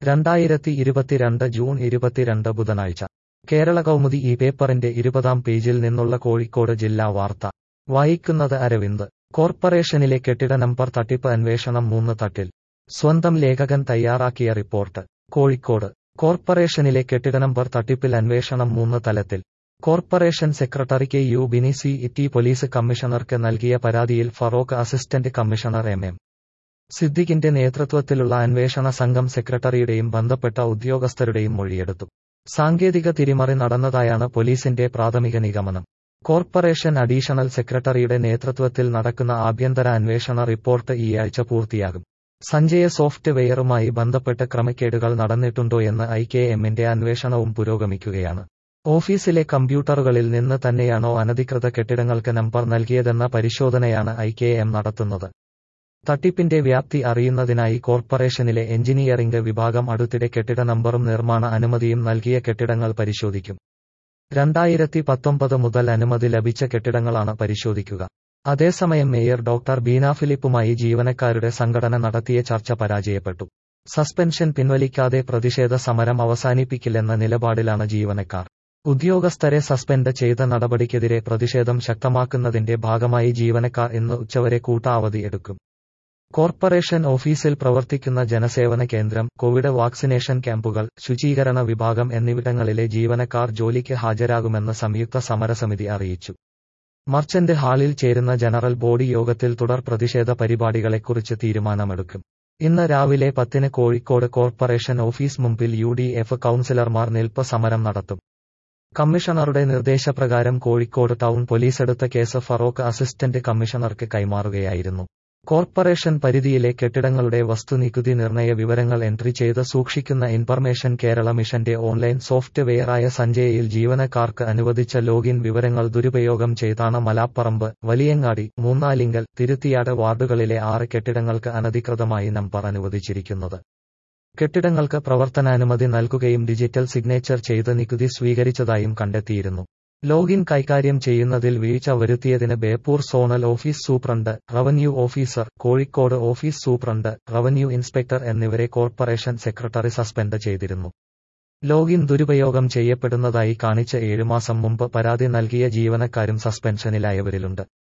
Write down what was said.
രണ്ടായിരത്തി ഇരുപത്തിരണ്ട് ജൂൺ ഇരുപത്തിരണ്ട് ബുധനാഴ്ച കേരള കൗമുദി ഈ പേപ്പറിന്റെ ഇരുപതാം പേജിൽ നിന്നുള്ള കോഴിക്കോട് ജില്ലാ വാർത്ത വായിക്കുന്നത് അരവിന്ദ് കോർപ്പറേഷനിലെ കെട്ടിട നമ്പർ തട്ടിപ്പ് അന്വേഷണം മൂന്ന് തട്ടിൽ സ്വന്തം ലേഖകൻ തയ്യാറാക്കിയ റിപ്പോർട്ട് കോഴിക്കോട് കോർപ്പറേഷനിലെ കെട്ടിട നമ്പർ തട്ടിപ്പിൽ അന്വേഷണം മൂന്ന് തലത്തിൽ corporation secretary K U Bini city police കമ്മീഷണർക്ക് നൽകിയ പരാതിയിൽ Feroke assistant commissioner M M സിദ്ദിഖിന്റെ നേതൃത്വത്തിലുള്ള അന്വേഷണ സംഘം സെക്രട്ടറിയുടെയും ബന്ധപ്പെട്ട ഉദ്യോഗസ്ഥരുടെയും മൊഴിയെടുത്തു സാങ്കേതിക തിരിമറി നടന്നതായാണ് പോലീസിന്റെ പ്രാഥമിക നിഗമനം കോർപ്പറേഷൻ അഡീഷണൽ സെക്രട്ടറിയുടെ നേതൃത്വത്തിൽ നടക്കുന്ന ആഭ്യന്തര അന്വേഷണ റിപ്പോർട്ട് ഈ ആഴ്ച പൂർത്തിയാകും സഞ്ജയ സോഫ്റ്റ്വെയറുമായി ബന്ധപ്പെട്ട് ക്രമക്കേടുകൾ നടന്നിട്ടുണ്ടോയെന്ന് ഐ കെ എമ്മിന്റെ അന്വേഷണവും പുരോഗമിക്കുകയാണ് ഓഫീസിലെ കമ്പ്യൂട്ടറുകളിൽ നിന്ന് തന്നെയാണോ അനധികൃത കെട്ടിടങ്ങൾക്ക് നമ്പർ നൽകിയതെന്ന പരിശോധനയാണ് ഐ കെ എം നടത്തുന്നത് തട്ടിപ്പിന്റെ വ്യാപ്തി അറിയുന്നതിനായി കോർപ്പറേഷനിലെ എഞ്ചിനീയറിംഗ് വിഭാഗം അടുത്തിടെ കെട്ടിട നമ്പറും നിർമ്മാണ അനുമതിയും നൽകിയ കെട്ടിടങ്ങൾ പരിശോധിക്കും രണ്ടായിരത്തി പത്തൊമ്പത് മുതൽ അനുമതി ലഭിച്ച കെട്ടിടങ്ങളാണ് പരിശോധിക്കുക അതേസമയം മേയർ ഡോക്ടർ ബീന ഫിലിപ്പുമായി ജീവനക്കാരുടെ സംഘടന നടത്തിയ ചർച്ച പരാജയപ്പെട്ടു സസ്പെൻഷൻ പിൻവലിക്കാതെ പ്രതിഷേധ സമരം അവസാനിപ്പിക്കില്ലെന്ന നിലപാടിലാണ് ജീവനക്കാർ ഉദ്യോഗസ്ഥരെ സസ്പെൻഡ് ചെയ്ത നടപടിക്കെതിരെ പ്രതിഷേധം ശക്തമാക്കുന്നതിന്റെ ഭാഗമായി ജീവനക്കാർ ഇന്ന് ഉച്ചവരെ കൂട്ട അവധി എടുക്കും കോർപ്പറേഷൻ ഓഫീസിൽ പ്രവർത്തിക്കുന്ന ജനസേവന കേന്ദ്രം കോവിഡ് വാക്സിനേഷൻ ക്യാമ്പുകൾ ശുചീകരണ വിഭാഗം എന്നിവിടങ്ങളിലെ ജീവനക്കാർ ജോലിക്ക് ഹാജരാകുമെന്ന് സംയുക്ത സമരസമിതി അറിയിച്ചു മർച്ചന്റ് ഹാളിൽ ചേരുന്ന ജനറൽ ബോഡി യോഗത്തിൽ തുടർ പ്രതിഷേധ പരിപാടികളെക്കുറിച്ച് തീരുമാനമെടുക്കും ഇന്ന് രാവിലെ പത്തിന് കോഴിക്കോട് കോർപ്പറേഷൻ ഓഫീസ് മുമ്പിൽ യു ഡി എഫ് കൌൺസിലർമാർ നിൽപ്പ് സമരം നടത്തും കമ്മീഷണറുടെ നിർദ്ദേശപ്രകാരം കോഴിക്കോട് ടൗൺ പോലീസെടുത്ത കേസ് ഫറോക്ക് അസിസ്റ്റന്റ് കമ്മീഷണർക്ക് കൈമാറുകയായിരുന്നു കോർപ്പറേഷൻ പരിധിയിലെ കെട്ടിടങ്ങളുടെ വസ്തുനികുതി നിർണയ വിവരങ്ങൾ എൻട്രി ചെയ്ത് സൂക്ഷിക്കുന്ന ഇൻഫർമേഷൻ കേരള മിഷന്റെ ഓൺലൈൻ സോഫ്റ്റ്വെയറായ സഞ്ജയയിൽ ജീവനക്കാർക്ക് അനുവദിച്ച ലോഗിൻ വിവരങ്ങൾ ദുരുപയോഗം ചെയ്താണ് മലാപ്പറമ്പ് വലിയങ്ങാടി മൂന്നാലിങ്കൽ തിരുത്തിയാട് വാർഡുകളിലെ ആറ് കെട്ടിടങ്ങൾക്ക് അനധികൃതമായി നമ്പർ അനുവദിച്ചിരിക്കുന്നത് കെട്ടിടങ്ങൾക്ക് പ്രവർത്തനാനുമതി നൽകുകയും ഡിജിറ്റൽ സിഗ്നേച്ചർ ചെയ്ത് നികുതി സ്വീകരിച്ചതായും കണ്ടെത്തിയിരുന്നു ലോഗിൻ കൈകാര്യം ചെയ്യുന്നതിൽ വീഴ്ച വരുത്തിയതിന് Beypore zonal office superintendent revenue officer Kozhikode office superintendent revenue inspector എന്നിവരെ കോർപ്പറേഷൻ സെക്രട്ടറി സസ്പെൻഡ് ചെയ്തിരുന്നു ലോഗിൻ ദുരുപയോഗം ചെയ്യപ്പെടുന്നതായി കാണിച്ച് ഏഴുമാസം മുമ്പ് പരാതി നൽകിയ ജീവനക്കാരും സസ്പെൻഷനിലായവരിലുണ്ട്